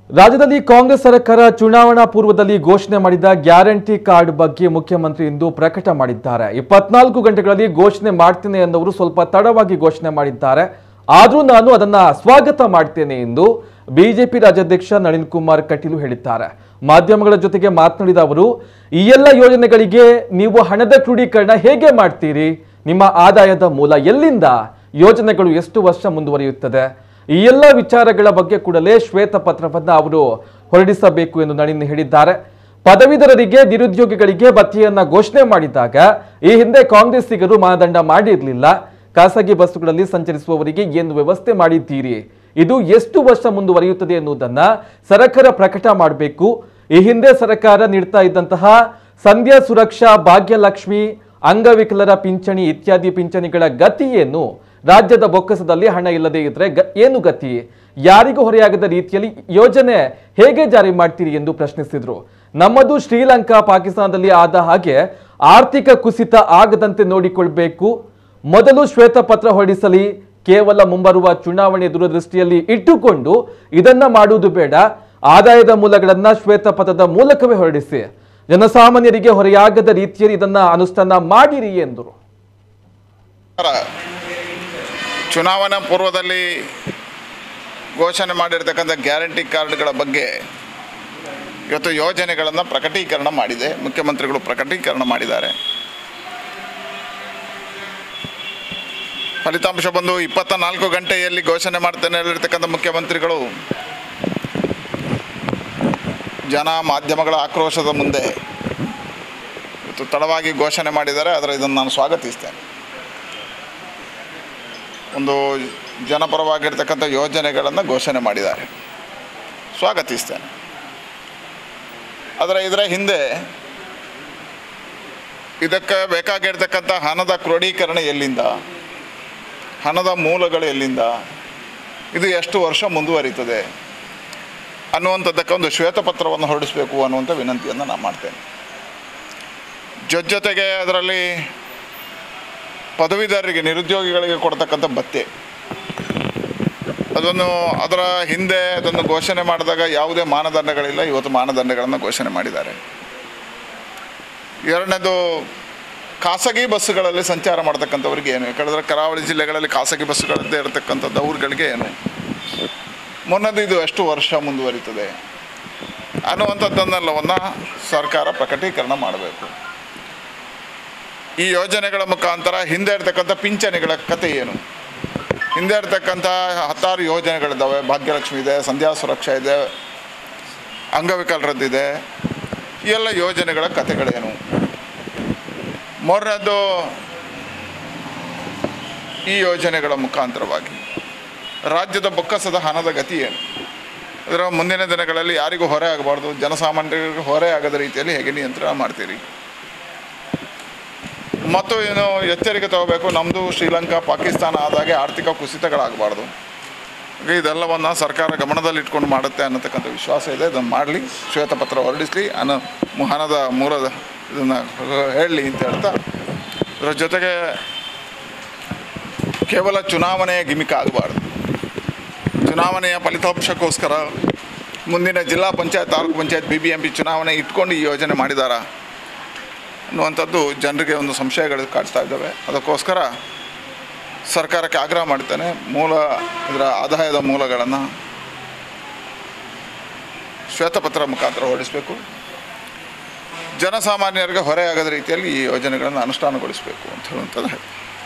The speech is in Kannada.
ರಾಜ್ಯದಲ್ಲಿ ಕಾಂಗ್ರೆಸ್ ಸರ್ಕಾರ ಚುನಾವಣಾ ಪೂರ್ವದಲ್ಲಿ ಘೋಷಣೆ ಮಾಡಿದ ಗ್ಯಾರಂಟಿ ಕಾರ್ಡ್ ಬಗ್ಗೆ ಮುಖ್ಯಮಂತ್ರಿ ಇಂದು ಪ್ರಕಟ ಮಾಡಿದ್ದಾರೆ ಇಪ್ಪತ್ನಾಲ್ಕು ಗಂಟೆಗಳಲ್ಲಿ ಘೋಷಣೆ ಮಾಡ್ತೇನೆ ಎಂದವರು ಸ್ವಲ್ಪ ತಡವಾಗಿ ಘೋಷಣೆ ಮಾಡಿದ್ದಾರೆ ಆದರೂ ನಾನು ಅದನ್ನ ಸ್ವಾಗತ ಮಾಡ್ತೇನೆ ಎಂದು ಬಿಜೆಪಿ ರಾಜ್ಯಾಧ್ಯಕ್ಷ ನಳಿನ್ ಕುಮಾರ್ ಕಟೀಲು ಹೇಳಿದ್ದಾರೆ ಮಾಧ್ಯಮಗಳ ಜೊತೆಗೆ ಮಾತನಾಡಿದ ಅವರು ಈ ಎಲ್ಲ ಯೋಜನೆಗಳಿಗೆ ನೀವು ಹಣದ ಕ್ರೋಢೀಕರಣ ಹೇಗೆ ಮಾಡ್ತೀರಿ ನಿಮ್ಮ ಆದಾಯದ ಮೂಲ ಎಲ್ಲಿಂದ ಯೋಜನೆಗಳು ಎಷ್ಟು ವರ್ಷ ಮುಂದುವರಿಯುತ್ತದೆ ಈ ಎಲ್ಲ ವಿಚಾರಗಳ ಬಗ್ಗೆ ಕೂಡಲೇ ಶ್ವೇತಪತ್ರವನ್ನ ಅವರು ಹೊರಡಿಸಬೇಕು ಎಂದು ನಳಿನ್ ಹೇಳಿದ್ದಾರೆ ಪದವೀಧರರಿಗೆ ನಿರುದ್ಯೋಗಿಗಳಿಗೆ ಭತ್ಯೆಯನ್ನ ಘೋಷಣೆ ಮಾಡಿದಾಗ ಈ ಹಿಂದೆ ಕಾಂಗ್ರೆಸ್ಸಿಗರು ಮಾನದಂಡ ಮಾಡಿರಲಿಲ್ಲ ಖಾಸಗಿ ಬಸ್ಸುಗಳಲ್ಲಿ ಸಂಚರಿಸುವವರಿಗೆ ಏನು ವ್ಯವಸ್ಥೆ ಮಾಡಿದ್ದೀರಿ ಇದು ಎಷ್ಟು ವರ್ಷ ಮುಂದುವರಿಯುತ್ತದೆ ಎನ್ನುವುದನ್ನ ಸರ್ಕಾರ ಪ್ರಕಟ ಮಾಡಬೇಕು ಈ ಹಿಂದೆ ಸರ್ಕಾರ ನೀಡ್ತಾ ಇದ್ದಂತಹ ಸಂಧ್ಯಾ ಸುರಕ್ಷಾ ಭಾಗ್ಯಲಕ್ಷ್ಮಿ ಅಂಗವಿಕಲರ ಪಿಂಚಣಿ ಇತ್ಯಾದಿ ಪಿಂಚಣಿಗಳ ಗತಿ ಏನು ರಾಜ್ಯದ ಬೊಕ್ಕಸದಲ್ಲಿ ಹಣ ಇಲ್ಲದೆ ಇದ್ರೆ ಗ- ಏನು ಗತಿ ಯಾರಿಗೂ ಹೊರೆಯಾಗದ ರೀತಿಯಲ್ಲಿ ಯೋಜನೆ ಹೇಗೆ ಜಾರಿ ಮಾಡ್ತೀರಿ ಎಂದು ಪ್ರಶ್ನಿಸಿದ್ರು ನಮ್ಮದು ಶ್ರೀಲಂಕಾ ಪಾಕಿಸ್ತಾನದಲ್ಲಿ ಆದ ಹಾಗೆ ಆರ್ಥಿಕ ಕುಸಿತ ಆಗದಂತೆ ನೋಡಿಕೊಳ್ಬೇಕು ಮೊದಲು ಶ್ವೇತಪತ್ರ ಹೊರಡಿಸಲಿ ಕೇವಲ ಮುಂಬರುವ ಚುನಾವಣೆ ದೂರದೃಷ್ಟಿಯಲ್ಲಿ ಇಟ್ಟುಕೊಂಡು ಇದನ್ನ ಮಾಡುವುದು ಬೇಡ ಆದಾಯದ ಮೂಲಗಳನ್ನ ಶ್ವೇತಪತ್ರದ ಮೂಲಕವೇ ಹೊರಡಿಸಿ ಜನಸಾಮಾನ್ಯರಿಗೆ ಹೊರೆಯಾಗದ ರೀತಿಯಲ್ಲಿ ಇದನ್ನ ಅನುಷ್ಠಾನ ಮಾಡಿರಿ ಎಂದರು ಸರ್ಕಾರ ಚುನಾವಣಾ ಪೂರ್ವದಲ್ಲಿ ಘೋಷಣೆ ಮಾಡಿರ್ತಕ್ಕಂಥ ಗ್ಯಾರಂಟಿ ಕಾರ್ಡ್ಗಳ ಬಗ್ಗೆ ಇವತ್ತು ಯೋಜನೆಗಳನ್ನು ಪ್ರಕಟೀಕರಣ ಮಾಡಿದೆ ಮುಖ್ಯಮಂತ್ರಿಗಳು ಪ್ರಕಟೀಕರಣ ಮಾಡಿದ್ದಾರೆ ಫಲಿತಾಂಶ ಬಂದು ಇಪ್ಪತ್ತ ನಾಲ್ಕು ಗಂಟೆಯಲ್ಲಿ ಘೋಷಣೆ ಮಾಡ್ತೇನೆ ಹೇಳಿರ್ತಕ್ಕಂಥ ಮುಖ್ಯಮಂತ್ರಿಗಳು ಜನ ಮಾಧ್ಯಮಗಳ ಆಕ್ರೋಶದ ಮುಂದೆ ಇವತ್ತು ತಡವಾಗಿ ಘೋಷಣೆ ಮಾಡಿದ್ದಾರೆ ಆದರೆ ಇದನ್ನು ನಾನು ಸ್ವಾಗತಿಸ್ತೇನೆ ಒಂದು ಜನಪರವಾಗಿರ್ತಕ್ಕಂಥ ಯೋಜನೆಗಳನ್ನು ಘೋಷಣೆ ಮಾಡಿದ್ದಾರೆ ಸ್ವಾಗತಿಸ್ತೇನೆ ಆದರೆ ಇದರ ಹಿಂದೆ ಇದಕ್ಕೆ ಬೇಕಾಗಿರ್ತಕ್ಕಂಥ ಹಣದ ಕ್ರೋಢೀಕರಣ ಎಲ್ಲಿಂದ ಹಣದ ಮೂಲಗಳು ಎಲ್ಲಿಂದ ಇದು ಎಷ್ಟು ವರ್ಷ ಮುಂದುವರಿತದೆ ಅನ್ನುವಂಥದ್ದಕ್ಕೆ ಒಂದು ಶ್ವೇತಪತ್ರವನ್ನು ಹೊರಡಿಸಬೇಕು ಅನ್ನುವಂಥ ವಿನಂತಿಯನ್ನು ನಾನು ಮಾಡ್ತೇನೆ ಜೊತೆಗೆ ಅದರಲ್ಲಿ ಪದವೀಧರರಿಗೆ ನಿರುದ್ಯೋಗಿಗಳಿಗೆ ಕೊಡ್ತಕ್ಕಂಥ ಭತ್ಯೆ ಅದನ್ನು ಅದರ ಹಿಂದೆ ಅದನ್ನು ಘೋಷಣೆ ಮಾಡಿದಾಗ ಯಾವುದೇ ಮಾನದಂಡಗಳಿಲ್ಲ ಇವತ್ತು ಮಾನದಂಡಗಳನ್ನು ಘೋಷಣೆ ಮಾಡಿದ್ದಾರೆ ಎರಡನೇದು ಖಾಸಗಿ ಬಸ್ಸುಗಳಲ್ಲಿ ಸಂಚಾರ ಮಾಡ್ತಕ್ಕಂಥವ್ರಿಗೆ ಏನು ಯಾಕಂದರೆ ಕರಾವಳಿ ಜಿಲ್ಲೆಗಳಲ್ಲಿ ಖಾಸಗಿ ಬಸ್ಸುಗಳದ್ದೇ ಇರತಕ್ಕಂಥದ್ದು ಅವ್ರುಗಳಿಗೆ ಏನು ಮೊನ್ನದು ಇದು ಎಷ್ಟು ವರ್ಷ ಮುಂದುವರಿತದೆ ಅನ್ನುವಂಥದ್ದನ್ನೆಲ್ಲವನ್ನು ಸರ್ಕಾರ ಪ್ರಕಟೀಕರಣ ಮಾಡಬೇಕು ಈ ಯೋಜನೆಗಳ ಮುಖಾಂತರ ಹಿಂದೆ ಇರ್ತಕ್ಕಂಥ ಪಿಂಚಣಿಗಳ ಕತೆ ಏನು ಹಿಂದೆ ಇರ್ತಕ್ಕಂಥ ಹತ್ತಾರು ಯೋಜನೆಗಳಿದ್ದಾವೆ ಭಾಗ್ಯಲಕ್ಷ್ಮಿ ಇದೆ ಸಂಧ್ಯಾ ಸುರಕ್ಷಾ ಇದೆ ಅಂಗವಿಕಲರದ್ದಿದೆ ಈ ಎಲ್ಲ ಯೋಜನೆಗಳ ಕತೆಗಳೇನು ಮೂರನೇದು ಈ ಯೋಜನೆಗಳ ಮುಖಾಂತರವಾಗಿ ರಾಜ್ಯದ ಬೊಕ್ಕಸದ ಹಣದ ಗತಿ ಏನು ಅದರ ಮುಂದಿನ ದಿನಗಳಲ್ಲಿ ಯಾರಿಗೂ ಹೊರೆ ಆಗಬಾರ್ದು ಜನಸಾಮಾನ್ಯರಿಗೆ ಹೊರೆ ಆಗದ ರೀತಿಯಲ್ಲಿ ಹೇಗೆ ನಿಯಂತ್ರಣ ಮಾಡ್ತೀರಿ ಮತ್ತು ಏನು ಎಚ್ಚರಿಕೆ ತಗೋಬೇಕು ನಮ್ಮದು ಶ್ರೀಲಂಕಾ ಪಾಕಿಸ್ತಾನ ಆದಾಗೆ ಆರ್ಥಿಕ ಕುಸಿತಗಳಾಗಬಾರ್ದು ಹಾಗೆ ಇದೆಲ್ಲವನ್ನು ಸರ್ಕಾರ ಗಮನದಲ್ಲಿಟ್ಕೊಂಡು ಮಾಡುತ್ತೆ ಅನ್ನತಕ್ಕಂಥ ವಿಶ್ವಾಸ ಇದೆ ಇದನ್ನು ಮಾಡಲಿ ಶ್ವೇತಪತ್ರ ಹೊರಡಿಸಲಿ ಅನ್ನೋ ಮು- ಹಣದ ಮೂಲದ ಇದನ್ನು ಹೇಳಲಿ ಅಂತ ಹೇಳ್ತಾ ಇದರ ಜೊತೆಗೆ ಕೇವಲ ಚುನಾವಣೆಯ ಗಿಮಿಕ ಆಗಬಾರ್ದು ಚುನಾವಣೆಯ ಫಲಿತಾಂಶಕ್ಕೋಸ್ಕರ ಮುಂದಿನ ಜಿಲ್ಲಾ panchayat taluk panchayat B B M P ಚುನಾವಣೆ ಇಟ್ಕೊಂಡು ಈ ಯೋಜನೆ ಮಾಡಿದಾರಾ ಅನ್ನುವಂಥದ್ದು ಜನರಿಗೆ ಒಂದು ಸಂಶಯಗಳು ಕಾಡ್ತಾ ಇದ್ದಾವೆ ಅದಕ್ಕೋಸ್ಕರ ಸರ್ಕಾರಕ್ಕೆ ಆಗ್ರಹ ಮಾಡ್ತೇನೆ ಮೂಲ ಇದರ ಆದಾಯದ ಮೂಲಗಳನ್ನು ಶ್ವೇತಪತ್ರ ಮುಖಾಂತರ ಹೊರಡಿಸಬೇಕು ಜನಸಾಮಾನ್ಯರಿಗೆ ಹೊರೆಯಾಗದ ರೀತಿಯಲ್ಲಿ ಈ ಯೋಜನೆಗಳನ್ನು ಅನುಷ್ಠಾನಗೊಳಿಸಬೇಕು ಅಂತ ಹೇಳುವಂಥದ್ದು